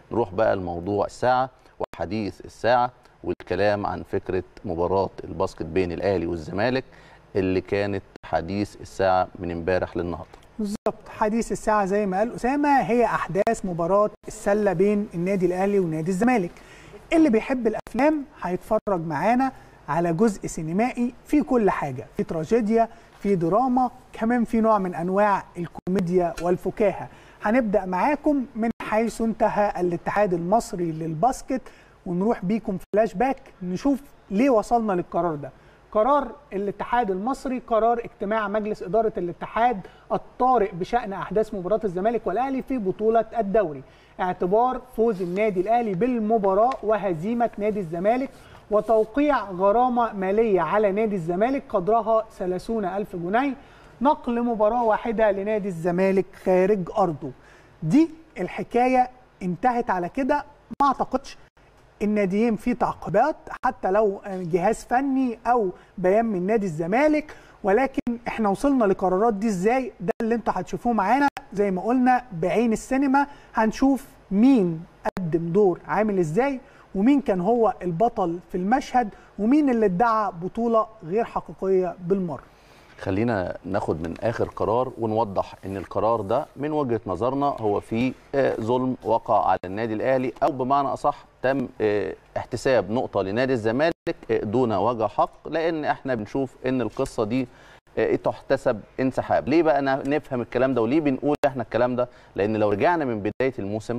نروح بقى لموضوع الساعه وحديث الساعه والكلام عن فكره مباراه الباسكت بين الاهلي والزمالك اللي كانت حديث الساعه من امبارح للنهارده بالظبط حديث الساعة زي ما قال أسامة هي أحداث مباراة السلة بين النادي الأهلي ونادي الزمالك اللي بيحب الأفلام هيتفرج معانا على جزء سينمائي في كل حاجة في تراجيديا في دراما كمان في نوع من أنواع الكوميديا والفكاهة هنبدأ معاكم من حيث انتهى الاتحاد المصري للباسكت ونروح بيكم فلاش باك نشوف ليه وصلنا للقرار ده قرار الاتحاد المصري قرار اجتماع مجلس إدارة الاتحاد الطارئ بشأن أحداث مباراة الزمالك والأهلي في بطولة الدوري اعتبار فوز النادي الأهلي بالمباراة وهزيمة نادي الزمالك وتوقيع غرامة مالية على نادي الزمالك قدرها 30 ألف جنيه نقل مباراة واحدة لنادي الزمالك خارج أرضه دي الحكاية انتهت على كده ما أعتقدش الناديين في تعقيبات حتى لو جهاز فني او بيان من نادي الزمالك ولكن احنا وصلنا لقرارات دي ازاي ده اللي انتوا هتشوفوه معانا زي ما قلنا بعين السينما هنشوف مين قدم دور عامل ازاي ومين كان هو البطل في المشهد ومين اللي ادعى بطولة غير حقيقية بالمرة خلينا ناخد من اخر قرار ونوضح ان القرار ده من وجهه نظرنا هو في ظلم وقع على النادي الاهلي او بمعنى اصح تم احتساب نقطه لنادي الزمالك دون وجه حق لان احنا بنشوف ان القصه دي تحتسب انسحاب ليه بقى نفهم الكلام ده وليه بنقول احنا الكلام ده لان لو رجعنا من بدايه الموسم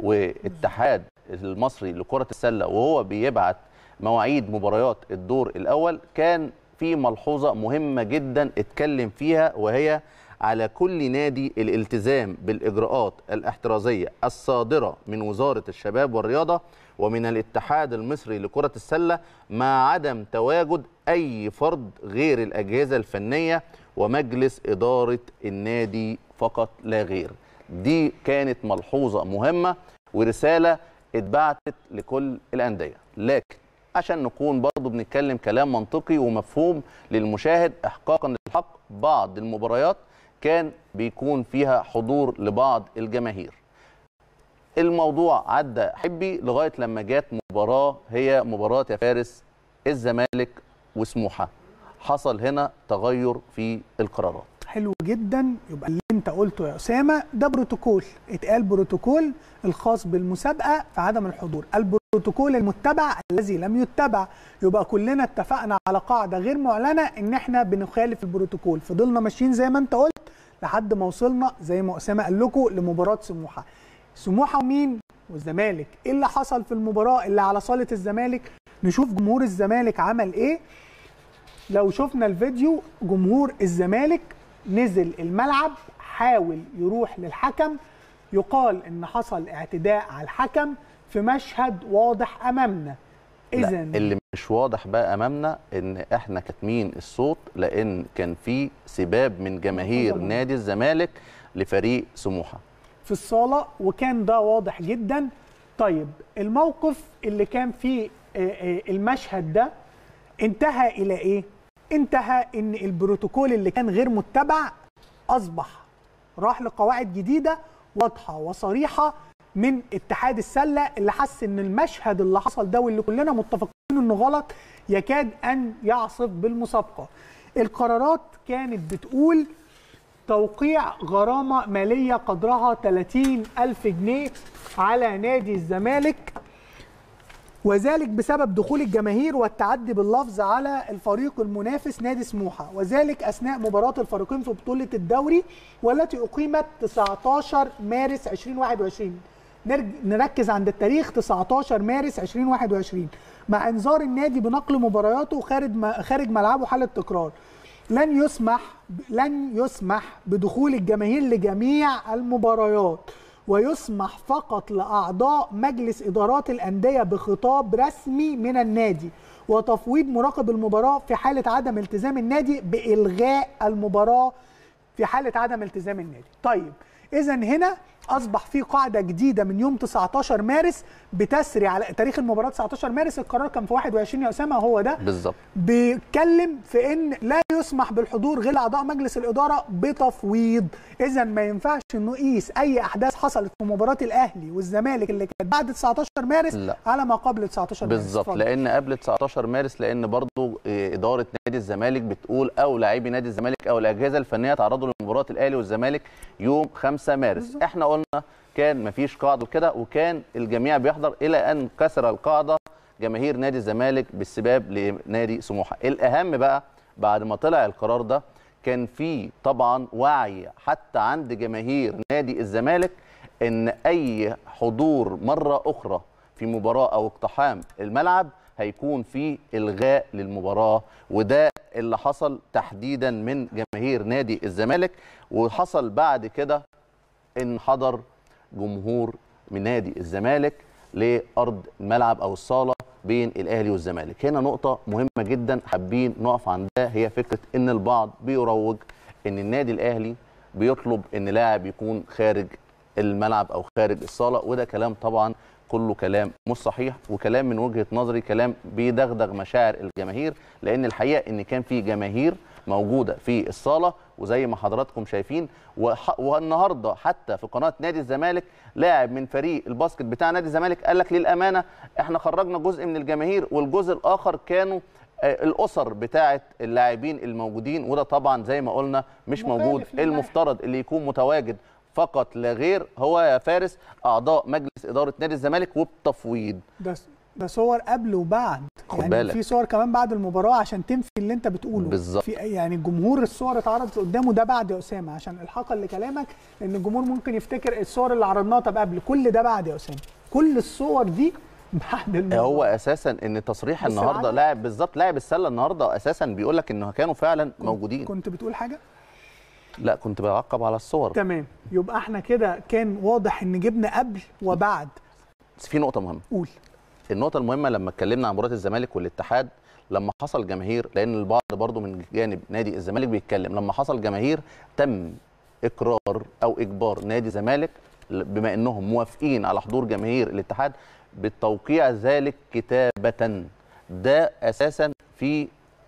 واتحاد المصري لكره السله وهو بيبعت مواعيد مباريات الدور الاول كان في ملحوظه مهمه جدا اتكلم فيها وهي على كل نادي الالتزام بالاجراءات الاحترازيه الصادره من وزاره الشباب والرياضه ومن الاتحاد المصري لكره السله مع عدم تواجد اي فرد غير الاجهزه الفنيه ومجلس اداره النادي فقط لا غير. دي كانت ملحوظه مهمه ورساله اتبعتت لكل الانديه، لكن عشان نكون برضه بنتكلم كلام منطقي ومفهوم للمشاهد احقاقا للحق بعض المباريات كان بيكون فيها حضور لبعض الجماهير الموضوع عدى حبي لغايه لما جت مباراه هي مباراه يا فارس الزمالك وسموحه حصل هنا تغير في القرارات حلو جدا يبقى اللي انت قلته يا اسامه ده بروتوكول اتقال بروتوكول الخاص بالمسابقه في عدم الحضور البروتوكول المتبع الذي لم يتبع يبقى كلنا اتفقنا على قاعده غير معلنه ان احنا بنخالف البروتوكول فضلنا ماشيين زي ما انت قلت لحد ما وصلنا زي ما اسامه قال لكم لمباراه سموحه سموحه ومين والزمالك ايه اللي حصل في المباراه اللي على صاله الزمالك نشوف جمهور الزمالك عمل ايه لو شفنا الفيديو جمهور الزمالك نزل الملعب حاول يروح للحكم يقال ان حصل اعتداء على الحكم في مشهد واضح امامنا اذا اللي مش واضح بقى امامنا ان احنا كاتمين الصوت لان كان في سباب من جماهير نادي الزمالك لفريق سموحه في الصاله وكان ده واضح جدا طيب الموقف اللي كان فيه المشهد ده انتهى الى ايه انتهى ان البروتوكول اللي كان غير متبع اصبح راح لقواعد جديده واضحه وصريحه من اتحاد السله اللي حس ان المشهد اللي حصل ده واللي كلنا متفقين انه غلط يكاد ان يعصف بالمسابقه. القرارات كانت بتقول توقيع غرامه ماليه قدرها 30 ألف جنيه على نادي الزمالك وذلك بسبب دخول الجماهير والتعدي باللفظ على الفريق المنافس نادي سموحه وذلك اثناء مباراه الفريقين في بطوله الدوري والتي اقيمت 19 مارس 2021 نركز عند التاريخ 19 مارس 2021 مع انذار النادي بنقل مبارياته خارج خارج ملعبه حاله تكرار لن يسمح لن يسمح بدخول الجماهير لجميع المباريات ويسمح فقط لاعضاء مجلس ادارات الانديه بخطاب رسمي من النادي وتفويض مراقب المباراه في حاله عدم التزام النادي بالغاء المباراه في حاله عدم التزام النادي. طيب اذا هنا اصبح في قاعده جديده من يوم 19 مارس بتسري على تاريخ المباراه 19 مارس القرار كان في 21 يا اسامه هو ده بالظبط بيتكلم في ان لا يسمح بالحضور غير اعضاء مجلس الاداره بتفويض اذا ما ينفعش انه يقيس اي احداث حصلت في مباراه الاهلي والزمالك اللي كانت بعد 19 مارس لا. على ما قبل 19 مارس بالظبط اتفضل. لان قبل 19 مارس لان برضو آه، اداره نادي الزمالك بتقول او لاعبي نادي الزمالك او الاجهزه الفنيه تعرضوا لمباراه الاهلي والزمالك يوم 5 مارس بالظبط. احنا قلنا كان مفيش قاعده كده وكان الجميع بيحضر الى ان كسر القاعده جماهير نادي الزمالك بالسباب لنادي سموحه الاهم بقى بعد ما طلع القرار ده كان في طبعا وعي حتى عند جماهير نادي الزمالك ان اي حضور مره اخرى في مباراه او اقتحام الملعب هيكون في الغاء للمباراه وده اللي حصل تحديدا من جماهير نادي الزمالك وحصل بعد كده ان حضر جمهور من نادي الزمالك لارض الملعب او الصاله بين الاهلي والزمالك هنا نقطه مهمه جدا حابين نقف عندها هي فكره ان البعض بيروج ان النادي الاهلي بيطلب ان لاعب يكون خارج الملعب او خارج الصاله وده كلام طبعا كله كلام مش صحيح وكلام من وجهه نظري كلام بيدغدغ مشاعر الجماهير لان الحقيقه ان كان في جماهير موجوده في الصاله وزي ما حضراتكم شايفين وح- والنهارده حتى في قناه نادي الزمالك لاعب من فريق الباسكت بتاع نادي الزمالك قال لك للامانه احنا خرجنا جزء من الجماهير والجزء الاخر كانوا آه، الاسر بتاعه اللاعبين الموجودين وده طبعا زي ما قلنا مش مخالف موجود للائحة. المفترض اللي يكون متواجد فقط لا غير هو يا فارس اعضاء مجلس اداره نادي الزمالك وبتفويض ده ده صور قبل وبعد خد يعني بالك. في صور كمان بعد المباراه عشان تنفي اللي انت بتقوله بالظبط. في يعني الجمهور الصور اتعرضت قدامه ده بعد يا اسامه عشان الحاقا لكلامك لان الجمهور ممكن يفتكر الصور اللي عرضناها طب قبل كل ده بعد يا اسامه كل الصور دي بعد المباراه هو اساسا ان تصريح بس النهارده العدد- لاعب بالظبط لاعب السله النهارده اساسا بيقول لك انه كانوا فعلا موجودين كنت بتقول حاجه لا كنت بعقب على الصور تمام يبقى احنا كده كان واضح ان جبنا قبل وبعد بس في نقطه مهمه قول النقطه المهمه لما اتكلمنا عن مباراه الزمالك والاتحاد لما حصل جماهير لان البعض برضو من جانب نادي الزمالك بيتكلم لما حصل جماهير تم اقرار او اجبار نادي الزمالك بما انهم موافقين على حضور جماهير الاتحاد بالتوقيع ذلك كتابه ده اساسا في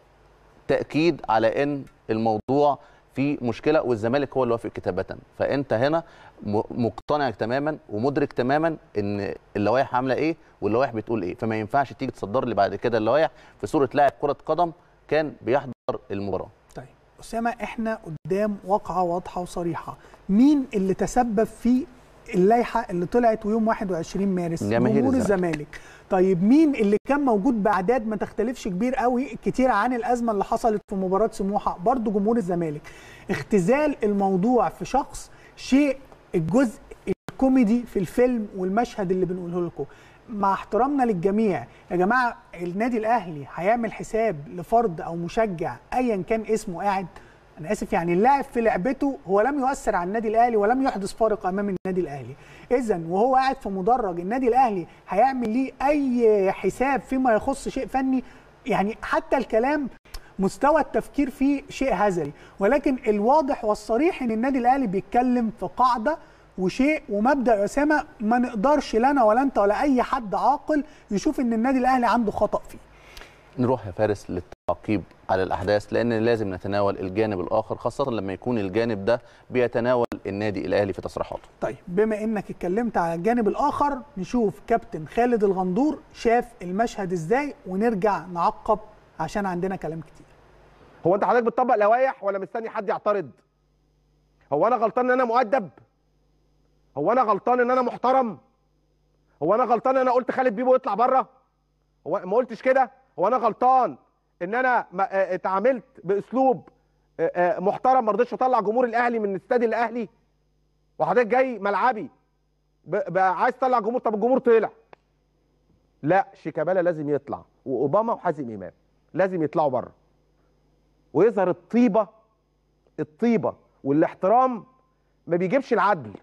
تاكيد على ان الموضوع في مشكله والزمالك هو اللي وافق كتابه فانت هنا م- مقتنع تماما ومدرك تماما ان اللوائح عامله ايه واللوائح بتقول ايه فما ينفعش تيجي تصدر لي بعد كده اللوائح في صوره لاعب كره قدم كان بيحضر المباراه طيب اسامه احنا قدام واقعه واضحه وصريحه مين اللي تسبب في اللائحه اللي طلعت ويوم 21 مارس جماهير جمهور الزمالك. الزمالك طيب مين اللي كان موجود باعداد ما تختلفش كبير قوي كتير عن الازمه اللي حصلت في مباراه سموحه برضو جمهور الزمالك اختزال الموضوع في شخص شيء الجزء الكوميدي في الفيلم والمشهد اللي بنقوله لكم مع احترامنا للجميع يا جماعه النادي الاهلي هيعمل حساب لفرد او مشجع ايا كان اسمه قاعد انا اسف يعني اللاعب في لعبته هو لم يؤثر على النادي الاهلي ولم يحدث فارق امام النادي الاهلي اذا وهو قاعد في مدرج النادي الاهلي هيعمل ليه اي حساب فيما يخص شيء فني يعني حتى الكلام مستوى التفكير فيه شيء هزلي ولكن الواضح والصريح ان النادي الاهلي بيتكلم في قاعده وشيء ومبدا يا اسامه ما نقدرش لنا ولا انت ولا اي حد عاقل يشوف ان النادي الاهلي عنده خطا فيه نروح يا فارس للتعقيب على الاحداث لان لازم نتناول الجانب الاخر خاصه لما يكون الجانب ده بيتناول النادي الاهلي في تصريحاته طيب بما انك اتكلمت على الجانب الاخر نشوف كابتن خالد الغندور شاف المشهد ازاي ونرجع نعقب عشان عندنا كلام كتير هو انت حضرتك بتطبق لوائح ولا مستني حد يعترض هو انا غلطان ان انا مؤدب هو انا غلطان ان انا محترم هو انا غلطان ان انا قلت خالد بيبو يطلع بره هو ما قلتش كده هو انا غلطان ان انا ما- آه، اتعاملت باسلوب آه، آه، محترم ما رضيتش اطلع جمهور الاهلي من استاد الاهلي وحضرتك جاي ملعبي ب- بقى عايز تطلع جمهور طب الجمهور طلع لا شيكابالا لازم يطلع واوباما وحازم امام لازم يطلعوا بره ويظهر الطيبه الطيبه والاحترام ما بيجيبش العدل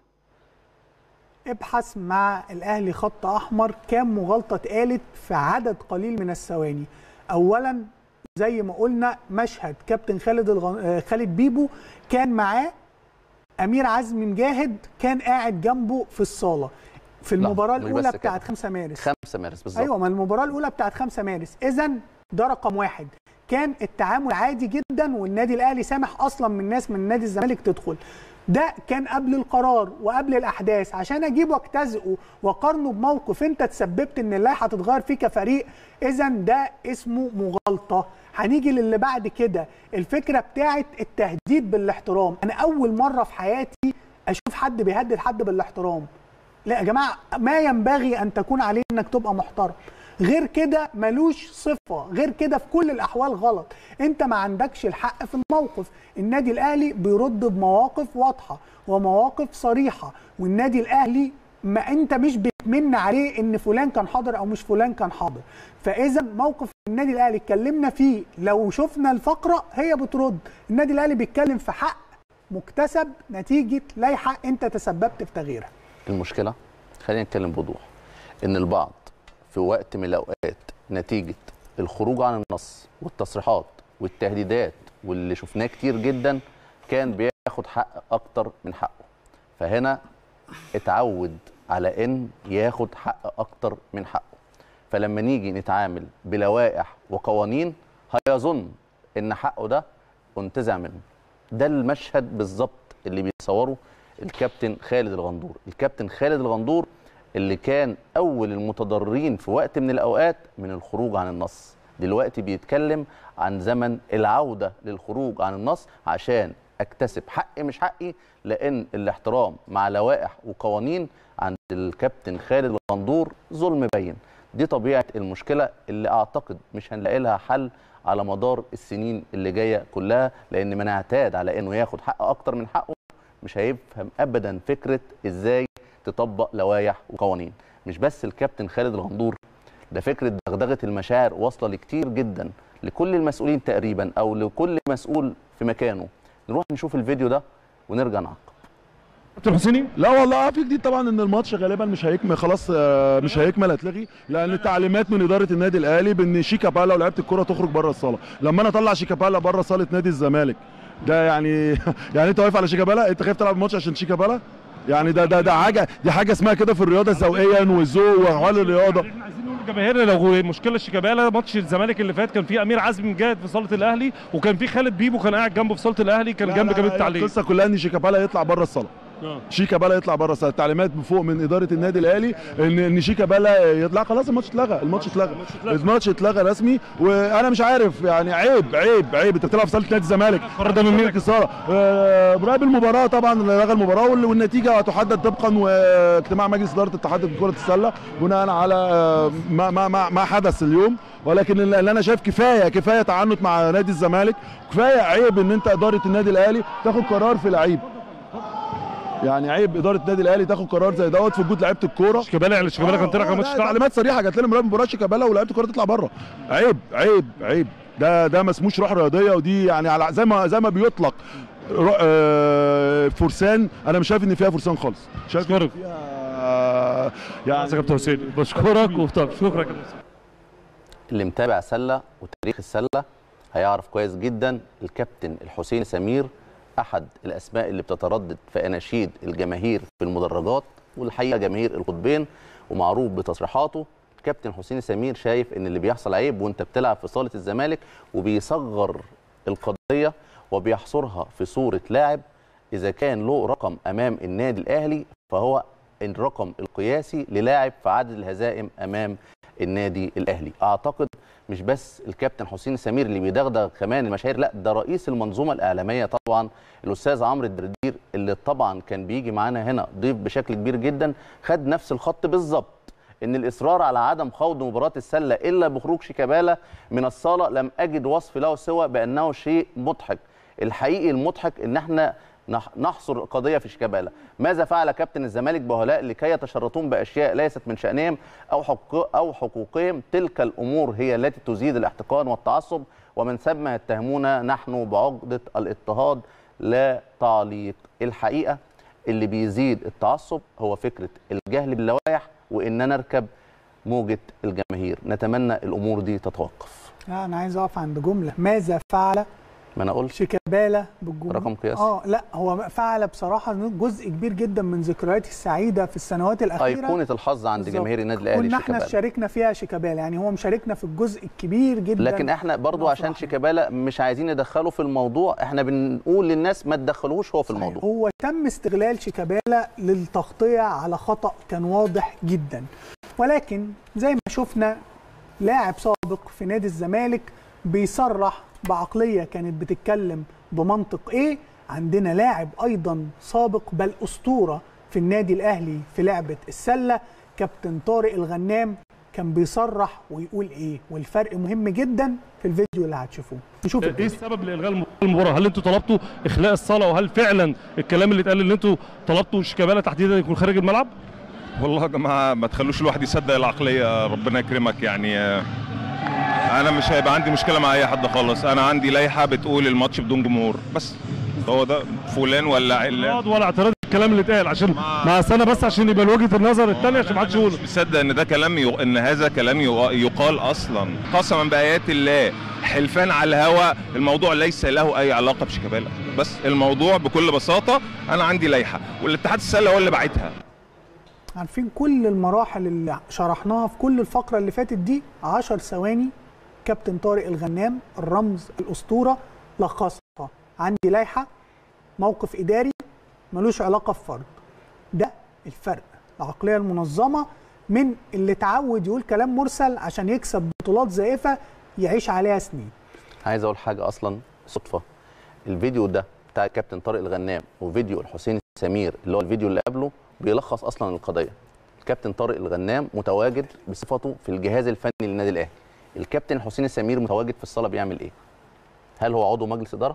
ابحث مع الاهلي خط احمر كام مغالطه اتقالت في عدد قليل من الثواني اولا زي ما قلنا مشهد كابتن خالد الغ... آه، خالد بيبو كان معاه امير عزمي مجاهد كان قاعد جنبه في الصاله في المباراه مش الاولى بس كده. بتاعت 5 مارس 5 مارس بالظبط ايوه ما المباراه الاولى بتاعت 5 مارس اذا ده رقم واحد كان التعامل عادي جدا والنادي الاهلي سامح اصلا من ناس من نادي الزمالك تدخل ده كان قبل القرار وقبل الاحداث عشان اجيبه واجتزئه واقارنه بموقف انت تسببت ان اللائحه تتغير فيه كفريق اذا ده اسمه مغالطه هنيجي للي بعد كده الفكره بتاعت التهديد بالاحترام انا اول مره في حياتي اشوف حد بيهدد حد بالاحترام لا يا جماعه ما ينبغي ان تكون عليه انك تبقى محترم غير كده ملوش صفه غير كده في كل الاحوال غلط انت ما عندكش الحق في الموقف النادي الاهلي بيرد بمواقف واضحه ومواقف صريحه والنادي الاهلي ما انت مش بتمن عليه ان فلان كان حاضر او مش فلان كان حاضر فاذا موقف النادي الاهلي اتكلمنا فيه لو شفنا الفقره هي بترد النادي الاهلي بيتكلم في حق مكتسب نتيجه لائحه انت تسببت في تغييرها المشكله خلينا نتكلم بوضوح ان البعض في وقت من الاوقات نتيجه الخروج عن النص والتصريحات والتهديدات واللي شفناه كتير جدا كان بياخد حق اكتر من حقه فهنا اتعود على ان ياخد حق اكتر من حقه فلما نيجي نتعامل بلوائح وقوانين هيظن ان حقه ده انتزع منه ده المشهد بالظبط اللي بيصوره الكابتن خالد الغندور الكابتن خالد الغندور اللي كان اول المتضررين في وقت من الاوقات من الخروج عن النص دلوقتي بيتكلم عن زمن العوده للخروج عن النص عشان اكتسب حقي مش حقي لان الاحترام مع لوائح وقوانين عند الكابتن خالد الغندور ظلم بين دي طبيعه المشكله اللي اعتقد مش هنلاقي لها حل على مدار السنين اللي جايه كلها لان من اعتاد على انه ياخد حق اكتر من حقه مش هيفهم ابدا فكره ازاي تطبق لوائح وقوانين مش بس الكابتن خالد الغندور ده فكره دغدغه المشاعر واصله لكتير جدا لكل المسؤولين تقريبا او لكل مسؤول في مكانه نروح نشوف الفيديو ده ونرجع نعقب كابتن حسيني لا والله في جديد طبعا ان الماتش غالبا مش هيكمل خلاص آه، مش هيكمل هتلغي لان التعليمات من اداره النادي الاهلي بان شيكابالا ولعيبه الكره تخرج بره الصاله لما انا اطلع شيكابالا بره صاله نادي الزمالك ده يعني يعني انت واقف على شيكابالا انت خايف تلعب الماتش عشان شيكابالا يعني ده ده ده حاجه دي حاجه اسمها كده في الرياضه ذوقيا والذوق واحوال الرياضه احنا عايزين نقول للجماهير لو مشكله شيكابالا ماتش الزمالك اللي فات كان فيه امير عزمي مجاهد في صاله الاهلي وكان فيه خالد بيبو كان قاعد جنبه في صاله الاهلي كان لا جنب لا جميع لا، التعليق القصه كلها ان شيكابالا يطلع بره الصاله آه. شيكابالا يطلع بره الصاله التعليمات فوق من اداره النادي الاهلي ان ان شيكابالا يطلع خلاص الماتش اتلغى الماتش اتلغى الماتش اتلغى رسمي وانا مش عارف يعني عيب عيب عيب انت بتلعب في صاله نادي الزمالك القرار ده من مين؟ الصاله آه، مراقب المباراه طبعا لغى المباراه وال- والنتيجه هتحدد طبقا واجتماع مجلس اداره اتحاد كره السله بناء على آه، ما ما ما, ما حدث اليوم ولكن اللي اللي انا شايف كفايه كفايه تعنت مع نادي الزمالك كفايه عيب ان انت اداره النادي الاهلي تاخد قرار في لعيب يعني عيب اداره النادي الاهلي تاخد قرار زي دوت في وجود لعيبه الكوره شيكابالا يعني شيكابالا كان طلع آه، كان ماتش لا، تلعب تعليمات صريحه جات لنا من مباراه شيكابالا ولاعيبه الكوره تطلع بره عيب عيب عيب ده ده ما اسموش روح رياضيه ودي يعني على زي ما زي ما بيطلق رو- آه، فرسان انا مش شايف ان فيها فرسان خالص شايف إن أشكرك. فيها آه، يا كابتن حسيني بشكرك وطب شكرا يا كابتن حسيني. اللي متابع سله وتاريخ السله هيعرف كويس جدا الكابتن الحسين سمير احد الاسماء اللي بتتردد في اناشيد الجماهير في المدرجات والحقيقه جماهير القطبين ومعروف بتصريحاته الكابتن حسين سمير شايف ان اللي بيحصل عيب وانت بتلعب في صاله الزمالك وبيصغر القضيه وبيحصرها في صوره لاعب اذا كان له رقم امام النادي الاهلي فهو الرقم القياسي للاعب في عدد الهزائم امام النادي الاهلي اعتقد مش بس الكابتن حسين سمير اللي بيدغدغ كمان المشاهير لا ده رئيس المنظومه الاعلاميه طبعا الاستاذ عمرو الدردير اللي طبعا كان بيجي معانا هنا ضيف بشكل كبير جدا خد نفس الخط بالظبط ان الاصرار على عدم خوض مباراه السله الا بخروج شيكابالا من الصاله لم اجد وصف له سوى بانه شيء مضحك الحقيقي المضحك ان احنا نح- نحصر القضيه في شيكابالا ماذا فعل كابتن الزمالك بهؤلاء لكي يتشرطون باشياء ليست من شانهم او حقوق او حقوقهم تلك الامور هي التي تزيد الاحتقان والتعصب ومن ثم يتهمون نحن بعقده الاضطهاد لا تعليق الحقيقه اللي بيزيد التعصب هو فكره الجهل باللوائح واننا نركب موجه الجماهير نتمنى الامور دي تتوقف لا انا عايز اقف عند جمله ماذا فعل ما انا قلت شيكابالا بالجمهور رقم قياسي. اه لا هو فعل بصراحه جزء كبير جدا من ذكرياتي السعيده في السنوات الاخيره ايقونه الحظ عند بالظبط. جماهير النادي الاهلي كنا احنا شيكابالا. شاركنا فيها شيكابالا يعني هو مشاركنا في الجزء الكبير جدا لكن احنا برضو من عشان أفراحنا. شيكابالا مش عايزين ندخله في الموضوع احنا بنقول للناس ما تدخلوش هو في صحيح. الموضوع هو تم استغلال شيكابالا للتغطيه على خطا كان واضح جدا ولكن زي ما شفنا لاعب سابق في نادي الزمالك بيصرح بعقليه كانت بتتكلم بمنطق ايه عندنا لاعب ايضا سابق بل اسطوره في النادي الاهلي في لعبه السله كابتن طارق الغنام كان بيصرح ويقول ايه والفرق مهم جدا في الفيديو اللي هتشوفوه نشوف ايه الفيديو. السبب لالغاء المباراه؟ هل انتوا طلبتوا اخلاء الصلاه وهل فعلا الكلام اللي اتقال ان انتوا طلبتوا شيكابالا تحديدا يكون خارج الملعب؟ والله يا جماعه ما تخلوش الواحد يصدق العقليه ربنا يكرمك يعني آه، انا مش هيبقى عندي مشكله مع اي حد خالص انا عندي لائحه بتقول الماتش بدون جمهور بس هو ده فلان ولا علان اعتراض ولا اعتراض الكلام اللي اتقال عشان مع سنه بس عشان يبقى وجهه النظر الثانيه عشان ما حدش يقول مش مصدق ان ده كلام يق... ان هذا كلام يق- يقال اصلا قسما بايات الله حلفان على الهوى الموضوع ليس له اي علاقه بشيكابالا بس الموضوع بكل بساطه انا عندي لائحه والاتحاد السله هو اللي باعتها عارفين كل المراحل اللي شرحناها في كل الفقرة اللي فاتت دي 10 ثواني كابتن طارق الغنام الرمز الأسطورة لخصها عندي لائحة موقف إداري ملوش علاقة بفرد ده الفرق العقلية المنظمة من اللي اتعود يقول كلام مرسل عشان يكسب بطولات زائفة يعيش عليها سنين عايز اقول حاجه اصلا صدفه الفيديو ده بتاع الكابتن طارق الغنام وفيديو الحسين سمير اللي هو الفيديو اللي قبله بيلخص اصلا القضيه الكابتن طارق الغنام متواجد بصفته في الجهاز الفني للنادي الاهلي الكابتن الحسين السمير متواجد في الصاله بيعمل ايه هل هو عضو مجلس اداره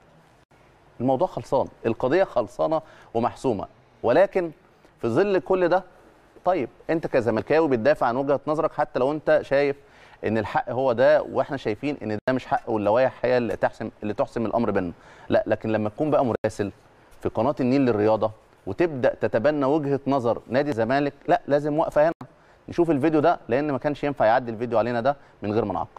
الموضوع خلصان القضيه خلصانه ومحسومه ولكن في ظل كل ده طيب انت كزملكاوي بتدافع عن وجهه نظرك حتى لو انت شايف ان الحق هو ده واحنا شايفين ان ده مش حق واللوائح هي اللي تحسم اللي تحسم الامر بيننا لا لكن لما تكون بقى مراسل في قناه النيل للرياضه وتبدا تتبنى وجهه نظر نادي الزمالك لا لازم وقفه هنا نشوف الفيديو ده لان ما كانش ينفع يعدي الفيديو علينا ده من غير ما نعاقب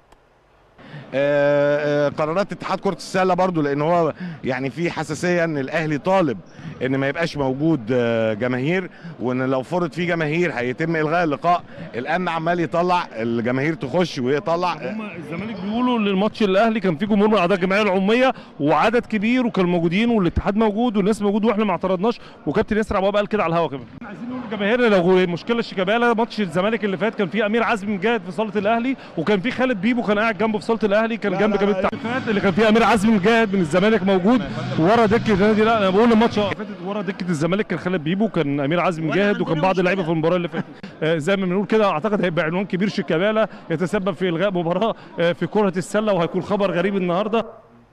آه، آه، قرارات اتحاد كره السله برضو لان هو يعني في حساسيه ان الاهلي طالب ان ما يبقاش موجود آه، جماهير وان لو فرض في جماهير هيتم الغاء اللقاء الامن عمال يطلع الجماهير تخش ويطلع هم الزمالك بيقولوا ان الماتش الاهلي كان فيه جمهور من اعضاء الجمعيه العموميه وعدد كبير وكانوا موجودين والاتحاد موجود والناس موجود واحنا ما اعترضناش وكابتن ياسر عبد قال كده على الهوا كمان عايزين نقول للجماهير لو المشكله شيكابالا ماتش الزمالك اللي فات كان فيه امير عزمي مجاهد في صاله الاهلي وكان فيه خالد بيبو كان قاعد جنبه في صاله الاهلي كان لا، جنب لا، كابتن لا. التعليمات اللي كان فيه امير عزمي مجاهد من الزمالك موجود ورا دكه النادي لا انا بقول الماتش اللي فاتت ورا دكه الزمالك كان خالد بيبو كان امير عزمي مجاهد وكان بعض اللعيبه في المباراه اللي فاتت آه، زي ما بنقول كده اعتقد هيبقى عنوان كبير شيكابالا يتسبب في الغاء مباراه آه، في كره السله وهيكون خبر غريب النهارده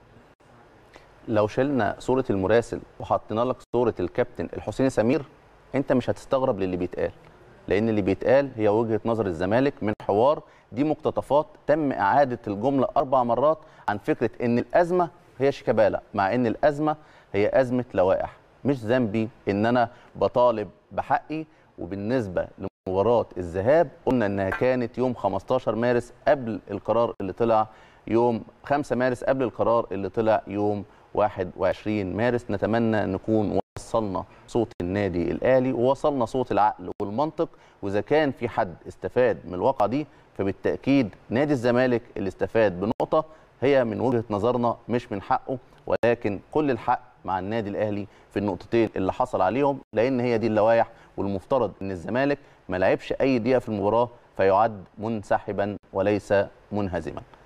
لو شلنا صوره المراسل وحطينا لك صوره الكابتن الحسين سمير انت مش هتستغرب للي بيتقال لان اللي بيتقال هي وجهه نظر الزمالك من حوار دي مقتطفات تم اعاده الجمله اربع مرات عن فكره ان الازمه هي شيكابالا مع ان الازمه هي ازمه لوائح مش ذنبي ان انا بطالب بحقي وبالنسبه لمباراه الذهاب قلنا انها كانت يوم 15 مارس قبل القرار اللي طلع يوم 5 مارس قبل القرار اللي طلع يوم 21 مارس نتمنى نكون وصلنا صوت النادي الاهلي ووصلنا صوت العقل والمنطق واذا كان في حد استفاد من الواقعه دي فبالتاكيد نادي الزمالك اللي استفاد بنقطه هي من وجهه نظرنا مش من حقه ولكن كل الحق مع النادي الاهلي في النقطتين اللي حصل عليهم لان هي دي اللوائح والمفترض ان الزمالك ما لعبش اي دقيقه في المباراه فيعد منسحبا وليس منهزما